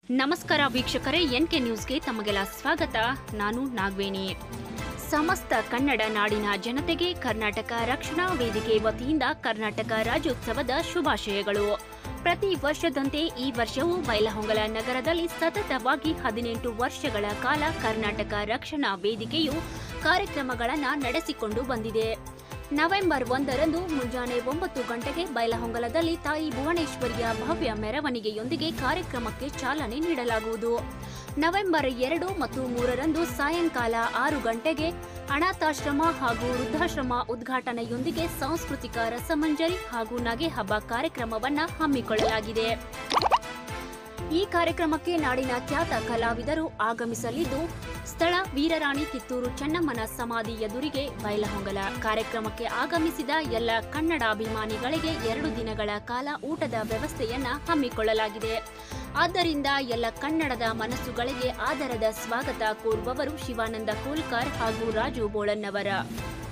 ನಮಸ್ಕಾರ ವೀಕ್ಷಕರೇ ಎನ್ಕೆ ನ್ಯೂಸ್ಗೆ ತಮಗೆಲ್ಲ ಸ್ವಾಗತ ನಾನು ನಾಗವೇಣಿ ಸಮಸ್ತ ಕನ್ನಡ ನಾಡಿನ ಜನತೆಗೆ ಕರ್ನಾಟಕ ರಕ್ಷಣಾ ವೇದಿಕೆ ವತಿಯಿಂದ ಕರ್ನಾಟಕ ರಾಜ್ಯೋತ್ಸವದ ಶುಭಾಶಯಗಳು ಪ್ರತಿ ವರ್ಷದಂತೆ ಈ ವರ್ಷವೂ ಬೈಲಹೊಂಗಲ ನಗರದಲ್ಲಿ ಸತತವಾಗಿ ಹದಿನೆಂಟು ವರ್ಷಗಳ ಕಾಲ ಕರ್ನಾಟಕ ರಕ್ಷಣಾ ವೇದಿಕೆಯು ಕಾರ್ಯಕ್ರಮಗಳನ್ನು ನಡೆಸಿಕೊಂಡು ಬಂದಿದೆ ನವೆಂಬರ್ ಒಂದರಂದು ಮುಂಜಾನೆ ಒಂಬತ್ತು ಗಂಟೆಗೆ ಬೈಲಹೊಂಗಲದಲ್ಲಿ ತಾಯಿ ಭುವನೇಶ್ವರಿಯ ಭವ್ಯ ಮೆರವಣಿಗೆಯೊಂದಿಗೆ ಕಾರ್ಯಕ್ರಮಕ್ಕೆ ಚಾಲನೆ ನೀಡಲಾಗುವುದು ನವೆಂಬರ್ ಎರಡು ಮತ್ತು ಮೂರರಂದು ಸಾಯಂಕಾಲ ಆರು ಗಂಟೆಗೆ ಅನಾಥಾಶ್ರಮ ಹಾಗೂ ವೃದ್ಧಾಶ್ರಮ ಉದ್ಘಾಟನೆಯೊಂದಿಗೆ ಸಾಂಸ್ಕೃತಿಕ ರಸಮಂಜರಿ ಹಾಗೂ ನಗೆ ಹಬ್ಬ ಕಾರ್ಯಕ್ರಮವನ್ನ ಹಮ್ಮಿಕೊಳ್ಳಲಾಗಿದೆ ಈ ಕಾರ್ಯಕ್ರಮಕ್ಕೆ ನಾಡಿನ ಖ್ಯಾತ ಕಲಾವಿದರು ಆಗಮಿಸಲಿದ್ದು ಸ್ಥಳ ವೀರರಾಣಿ ಕಿತ್ತೂರು ಚೆನ್ನಮ್ಮನ ಸಮಾಧಿ ಎದುರಿಗೆ ಬೈಲಹೊಂಗಲ ಕಾರ್ಯಕ್ರಮಕ್ಕೆ ಆಗಮಿಸಿದ ಎಲ್ಲ ಕನ್ನಡಾಭಿಮಾನಿಗಳಿಗೆ ಎರಡು ದಿನಗಳ ಕಾಲ ಊಟದ ವ್ಯವಸ್ಥೆಯನ್ನ ಹಮ್ಮಿಕೊಳ್ಳಲಾಗಿದೆ ಆದ್ದರಿಂದ ಎಲ್ಲ ಕನ್ನಡದ ಮನಸ್ಸುಗಳಿಗೆ ಆದರದ ಸ್ವಾಗತ ಕೋರುವವರು ಶಿವಾನಂದ ಕೋಲ್ಕರ್ ಹಾಗೂ ರಾಜು ಬೋಳನ್ನವರ